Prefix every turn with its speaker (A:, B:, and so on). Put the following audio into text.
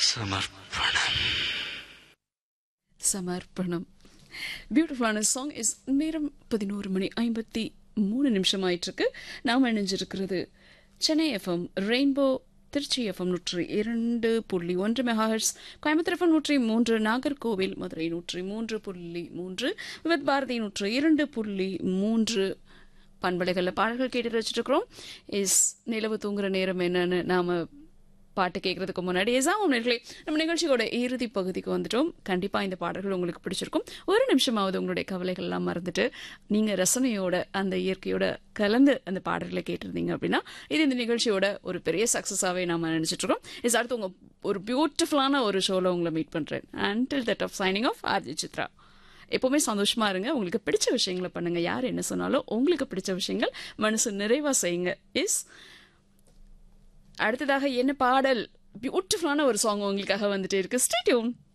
A: சமர்ப்பணம்
B: சமர்ப்பணம் பியூட்டிஃபுல்லான சாங் இஸ் நேரம் பதினோரு மணி ஐம்பத்தி மூணு நிமிஷம் ஆயிட்டிருக்கு நாம் இணைஞ்சிருக்கிறது Chennai FM rainbow Tiruchi FM நூற்றி இரண்டு புள்ளி ஒன்று மெகாஹெர்ட்ஸ் கோயம்புத்தூர் எஃப்எம் நூற்றி மூன்று நாகர்கோவில் மதுரை நூற்றி மூன்று புள்ளி மூன்று விவத் பாரதி நூற்றி இரண்டு புள்ளி மூன்று பண்பலைகளில் பாடல்கள் கேட்டு வச்சுட்டு இஸ் நிலவு தூங்குற நேரம் என்னன்னு நாம பாட்டு கேட்கறதுக்கு முன்னாடி எசாம் நேர்களே நம்ம நிகழ்ச்சியோட இறுதி பகுதிக்கு வந்துட்டோம் கண்டிப்பா இந்த பாடல்கள் உங்களுக்கு பிடிச்சிருக்கும் ஒரு நிமிஷமாவது உங்களுடைய கவலைகள் எல்லாம் மறந்துட்டு நீங்க ரசனையோட அந்த இயற்கையோட கலந்து அந்த பாடல்களை கேட்டிருந்தீங்க அப்படின்னா இது இந்த நிகழ்ச்சியோட ஒரு பெரிய சக்சஸாவே நாம நினைச்சிட்டு இருக்கோம் இஸ் அடுத்து உங்க ஒரு பியூட்டிஃபுல்லான ஒரு ஷோல உங்களை மீட் பண்றேன் until that off signing off RJ Chitra எப்பவுமே சந்தோஷமா இருங்க உங்களுக்கு பிடிச்ச விஷயங்களை பண்ணுங்க யார் என்ன சொன்னாலும் உங்களுக்கு பிடிச்ச விஷயங்கள் மனசு நிறைவா செய்யுங்க இஸ் அடுத்ததாக என்ன பாடல் பியூட்டிஃபுல்லான ஒரு சாங் உங்களுக்காக வந்துட்டே இருக்கு ஸ்டேட்யூன்